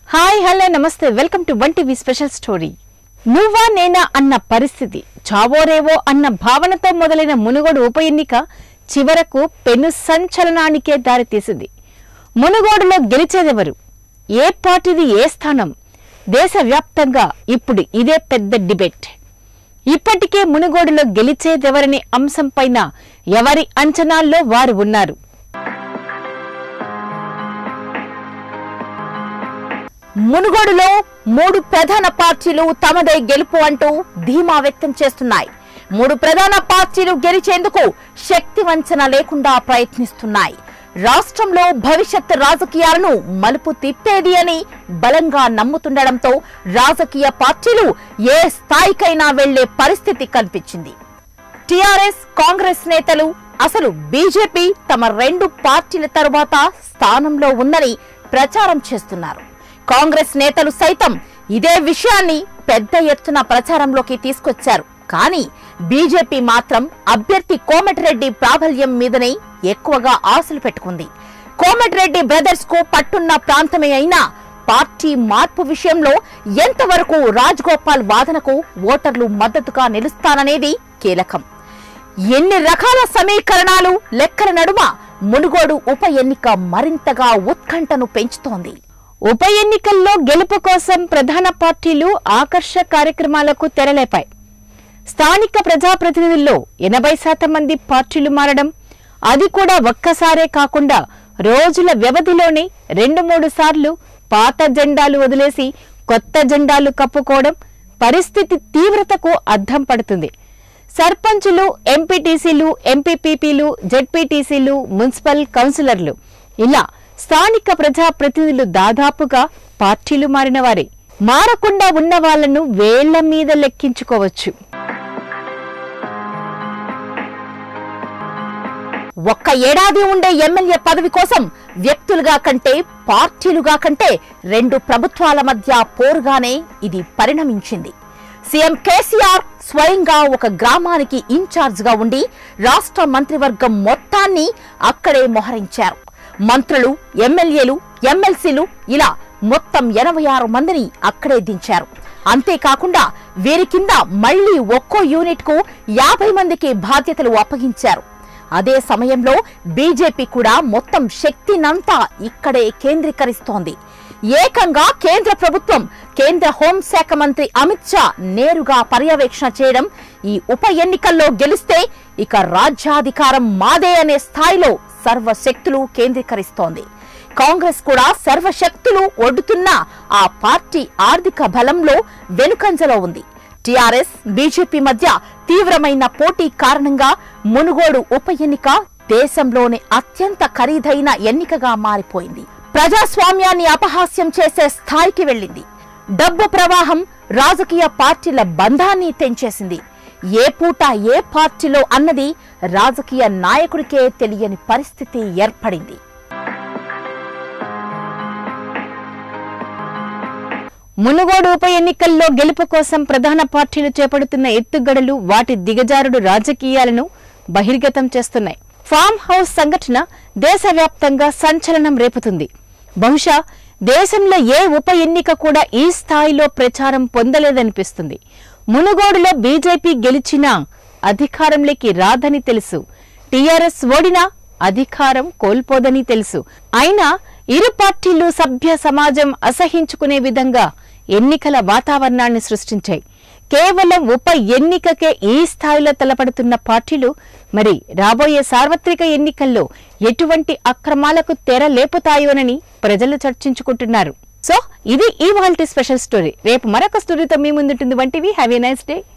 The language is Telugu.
hi hello namaste welcome to one TV special story నువ్వా నేనా అన్న పరిస్థితి చావోరేవో అన్న భావనతో మొదలైన మునుగోడు ఉప ఎన్నిక చివరకు పెను సంచలనానికే దారితీసింది మునుగోడులో గెలిచేదెవరు ఏ పార్టీది ఏ స్థానం దేశవ్యాప్తంగా ఇప్పుడు ఇదే పెద్ద డిబేట్ ఇప్పటికే మునుగోడులో గెలిచేదెవరనే అంశంపైన ఎవరి అంచనాల్లో వారు ఉన్నారు మునుగోడులో మూడు ప్రధాన పార్టీలు తమదే గెలుపు అంటూ ధీమా వ్యక్తం చేస్తున్నాయి మూడు ప్రధాన పార్టీలు గెలిచేందుకు శక్తి వంచన లేకుండా ప్రయత్నిస్తున్నాయి రాష్ట్రంలో భవిష్యత్ రాజకీయాలను మలుపు తిప్పేది అని బలంగా నమ్ముతుండడంతో రాజకీయ పార్టీలు ఏ స్థాయికైనా వెళ్లే పరిస్థితి కనిపించింది టిఆర్ఎస్ కాంగ్రెస్ నేతలు అసలు బీజేపీ తమ రెండు పార్టీల తరువాత స్థానంలో ఉందని ప్రచారం చేస్తున్నారు కాంగ్రెస్ నేతలు సైతం ఇదే విషయాన్ని పెద్ద ఎత్తున ప్రచారంలోకి తీసుకొచ్చారు కానీ బీజేపీ మాత్రం అభ్యర్థి కోమటిరెడ్డి ప్రాబల్యం మీదనే ఎక్కువగా ఆశలు పెట్టుకుంది కోమటిరెడ్డి బ్రదర్స్ కు పట్టున్న ప్రాంతమే అయినా పార్టీ మార్పు విషయంలో ఎంతవరకు రాజ్గోపాల్ వాదనకు ఓటర్లు మద్దతుగా నిలుస్తారనేది కీలకం ఎన్ని రకాల సమీకరణాలు లెక్కల నడుమ మునుగోడు ఉప ఎన్నిక మరింతగా ఉత్కంఠను పెంచుతోంది ఉప ఎన్నికల్లో గెలుపు కోసం ప్రధాన పార్టీలు ఆకర్ష కార్యక్రమాలకు తెరలేపాయి స్థానిక ప్రజాప్రతినిధుల్లో ఎనభై శాతం మంది పార్టీలు మారడం అది కూడా ఒక్కసారే కాకుండా రోజుల వ్యవధిలోనే రెండు మూడు సార్లు పాత జెండాలు వదిలేసి కొత్త జెండాలు కప్పుకోవడం పరిస్థితి తీవ్రతకు అద్దం పడుతుంది సర్పంచులు ఎంపీటీసీలు ఎంపీపీపీలు జెడ్పీటీసీలు మున్సిపల్ కౌన్సిలర్లు ఇలా స్థానిక ప్రజా ప్రతినిధులు దాదాపుగా పార్టీలు మారిన వారే మారకుండా ఉన్న వాళ్లను వేళ్ల మీద లెక్కించుకోవచ్చు ఒక్క ఏడాది ఉండే ఎమ్మెల్యే పదవి కోసం వ్యక్తులుగా కంటే పార్టీలుగా కంటే రెండు ప్రభుత్వాల మధ్య పోరుగానే ఇది పరిణమించింది సీఎం కేసీఆర్ స్వయంగా ఒక గ్రామానికి ఇన్ఛార్జ్ గా ఉండి రాష్ట్ర మంత్రివర్గం మొత్తాన్ని అక్కడే మోహరించారు మంత్రులు ఎమ్మెల్యేలు ఎమ్మెల్సీలు ఇలా మొత్తం ఎనభై ఆరు మందిని అక్కడే దించారు అంతేకాకుండా వీరి కింద మళ్లీ ఒక్కో యూనిట్ కు యాభై మందికి బాధ్యతలు అప్పగించారు అదే సమయంలో బీజేపీ కూడా మొత్తం శక్తినంతా ఇక్కడే కేంద్రీకరిస్తోంది ఏకంగా కేంద్ర ప్రభుత్వం కేంద్ర హోంశాఖ మంత్రి అమిత్ షా నేరుగా పర్యవేక్షణ చేయడం ఈ ఉప ఎన్నికల్లో గెలిస్తే ఇక రాజ్యాధికారం మాదే అనే స్థాయిలో సర్వశక్తులు కేంద్రీకరిస్తోంది కాంగ్రెస్ కూడా సర్వశక్తులు ఒడ్డుతున్న ఆ పార్టీ ఆర్థిక బలంలో వెనుకంజలో ఉంది టిఆర్ఎస్ బీజేపీ మధ్య తీవ్రమైన పోటీ కారణంగా మునుగోడు ఉప ఎన్నిక దేశంలోని అత్యంత ఖరీదైన ఎన్నికగా మారిపోయింది ప్రజాస్వామ్యాన్ని అపహాస్యం చేసే స్థాయికి వెళ్ళింది డబ్బు ప్రవాహం రాజకీయ పార్టీల బంధాన్ని తెంచేసింది ఏ పూట ఏ పార్టీలో అన్నది రాజకీయ నాయకుడికే తెలియని పరిస్థితి ఏర్పడింది మునుగోడు ఉప ఎన్నికల్లో గెలుపు కోసం ప్రధాన పార్టీలు చేపడుతున్న ఎత్తుగడలు వాటి దిగజారుడు రాజకీయాలను బహిర్గతం చేస్తున్నాయి ఫామ్ హౌస్ సంఘటన దేశవ్యాప్తంగా సంచలనం రేపుతుంది బహుశా దేశంలో ఏ ఉప ఎన్నిక కూడా ఈ స్థాయిలో ప్రచారం పొందలేదనిపిస్తుంది మునుగోడులో బీజేపీ గెలిచినా అధికారంలోకి రాదని తెలుసు టీఆర్ఎస్ ఓడినా అధికారం కోల్పోదని తెలుసు అయినా ఇరు పార్టీలు సభ్య సమాజం అసహించుకునే విధంగా ఎన్నికల వాతావరణాన్ని సృష్టించాయి కేవలం ఉప ఎన్నికకే ఈ స్థాయిలో తలపడుతున్న పార్టీలు మరి రాబోయే సార్వత్రిక ఎన్నికల్లో ఎటువంటి అక్రమాలకు తెర లేపుతాయోనని ప్రజలు చర్చించుకుంటున్నారు సో ఇది ఈ వాల్టీ స్పెషల్ స్టోరీ రేపు మరొక స్టోరీతో మీ ముందుంటుంది వంటివి హ్యావ్ ఏ నైస్ డే